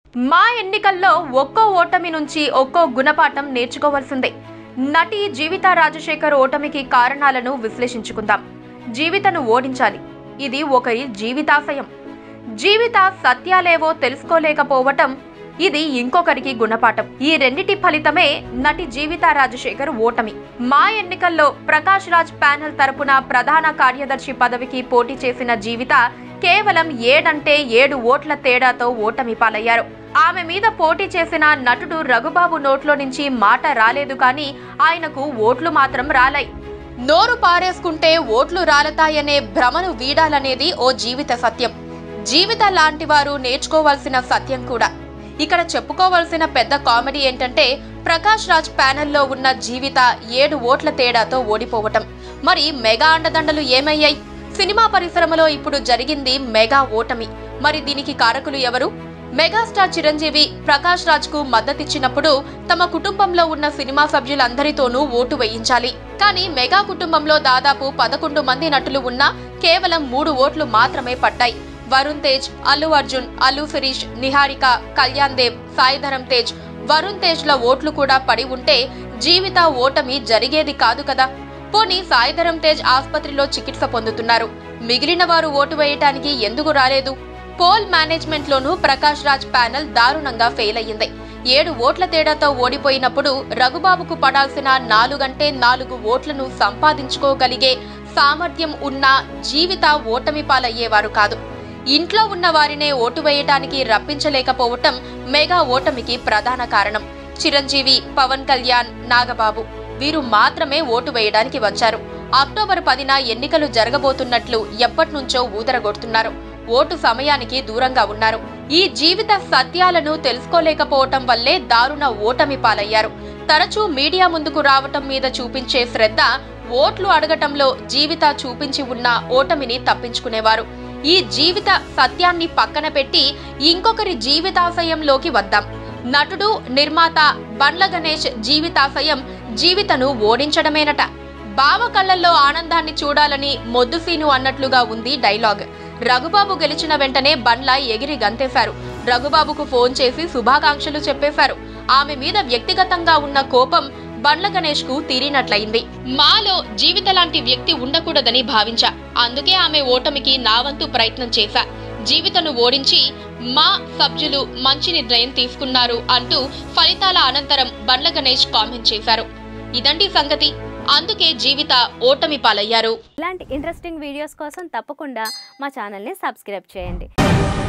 మా ఎన్నికల్లో ఒక్కో ఓటమి నుంచి ఒక్కో గుణపాఠం నేర్చుకోవాల్సిందే నటి జీవిత రాజశేఖర్ ఓటమికి కారణాలను విశ్లేషించుకుందాం జీవితను ఓడించాలి ఇది ఒకరి జీవితాశయం జీవిత సత్యాలేవో తెలుసుకోలేకపోవటం ఇది ఇంకొకరికి గుణపాఠం ఈ రెండిటి ఫలితమే నటి జీవిత రాజశేఖర్ ఓటమి మా ఎన్నికల్లో ప్రకాష్ రాజ్ ప్యానెల్ తరపున ప్రధాన కార్యదర్శి పదవికి పోటీ చేసిన జీవిత కేవలం ఏడంటే ఏడు ఓట్ల తేడాతో ఓటమి పాలయ్యారు ఆమె మీద పోటీ చేసిన నటుడు రఘుబాబు నోట్లో నుంచి మాట రాలేదు కానీ ఆయనకు ఓట్లు మాత్రం రాలాయి నోరు పారేసుకుంటే ఓట్లు రాలతాయనే భ్రమను వీడాలనేది ఓ జీవిత సత్యం జీవిత లాంటి వారు నేర్చుకోవాల్సిన సత్యం కూడా ఇక్కడ చెప్పుకోవాల్సిన పెద్ద కామెడీ ఏంటంటే ప్రకాష్ రాజ్ ప్యానెల్లో ఉన్న జీవిత ఏడు ఓట్ల తేడాతో ఓడిపోవటం మరి మెగా అండదండలు ఏమయ్యాయి సినిమా పరిశ్రమలో ఇప్పుడు జరిగింది మెగా ఓటమి మరి దీనికి కారకులు ఎవరు మెగాస్టార్ చిరంజీవి ప్రకాష్ రాజ్ కు మద్దతిచ్చినప్పుడు తమ కుటుంబంలో ఉన్న సినిమా సభ్యులందరితోనూ ఓటు వేయించాలి కానీ మెగా కుటుంబంలో దాదాపు పదకొండు మంది నటులు ఉన్నా కేవలం మూడు ఓట్లు మాత్రమే పడ్డాయి వరుణ్ తేజ్ అల్లు అర్జున్ అల్లు శిరీష్ నిహారిక కళ్యాణ్ దేవ్ సాయిధరం తేజ్ వరుణ్ తేజ్ ల ఓట్లు కూడా పడి ఉంటే జీవిత ఓటమి జరిగేది కాదు కదా పోనీ సాయిధరం తేజ్ ఆసుపత్రిలో చికిత్స పొందుతున్నారు మిగిలిన వారు ఓటు వేయటానికి ఎందుకు రాలేదు పోల్ మేనేజ్మెంట్ లోనూ ప్రకాష్ రాజ్ ప్యానెల్ దారుణంగా ఫెయిల్ అయ్యింది ఏడు ఓట్ల తేడాతో ఓడిపోయినప్పుడు రఘుబాబుకు పడాల్సిన నాలుగంటే నాలుగు ఓట్లను సంపాదించుకోగలిగే సామర్థ్యం ఉన్న జీవిత ఓటమి పాలయ్యేవారు కాదు ఇంట్లో ఉన్న వారినే ఓటు వేయటానికి రప్పించలేకపోవటం మెగా ఓటమికి ప్రధాన కారణం చిరంజీవి పవన్ కళ్యాణ్ నాగబాబు వీరు మాత్రమే ఓటు వేయడానికి వచ్చారు అక్టోబర్ పదిన ఎన్నికలు జరగబోతున్నట్లు ఎప్పటినుంచో ఊదరగొడుతున్నారు ఓటు సమయానికి దూరంగా ఉన్నారు ఈ జీవిత సత్యాలను తెలుసుకోలేకపోవటం వల్లే దారుణ ఓటమి పాలయ్యారు తరచూ మీడియా ముందుకు రావటం మీద చూపించే శ్రద్ధ ఓట్లు అడగటంలో జీవిత చూపించి ఉన్న ఓటమిని తప్పించుకునేవారు ఈ జీవిత సత్యాన్ని పక్కన పెట్టి ఇంకొకరి జీవితాశయంలోకి వద్దాం నటుడు నిర్మాత బండ్ల గణేష్ జీవితాశయం జీవితను ఓడించడమేనట బావ కళ్ళల్లో ఆనందాన్ని చూడాలని మొద్దుసీను అన్నట్లుగా ఉంది డైలాగ్ రఘుబాబు గెలిచిన వెంటనే బండ్ల ఎగిరి గంతేశారు రఘుబాబుకు ఫోన్ చేసి శుభాకాంక్షలు చెప్పేశారు ఆమె మీద వ్యక్తిగతంగా ఉన్న కోపం బండ్ల గణేష్ కు తీరినట్లయింది మాలో జీవిత లాంటి వ్యక్తి ఉండకూడదని భావించా అందుకే ఆమె ఓటమికి నా వంతు ప్రయత్నం చేశా జీవితను ఓడించి మా సభ్యులు మంచి నిర్ణయం తీసుకున్నారు అంటూ ఫలితాల అనంతరం బండ్ల గణేష్ కామెంట్ చేశారు ఇదండి సంగతి అందుకే జీవిత ఓటమి పాలయ్యారు ఇలాంటి ఇంట్రెస్టింగ్ వీడియోస్ కోసం తప్పకుండా మా ఛానల్ని సబ్స్క్రైబ్ చేయండి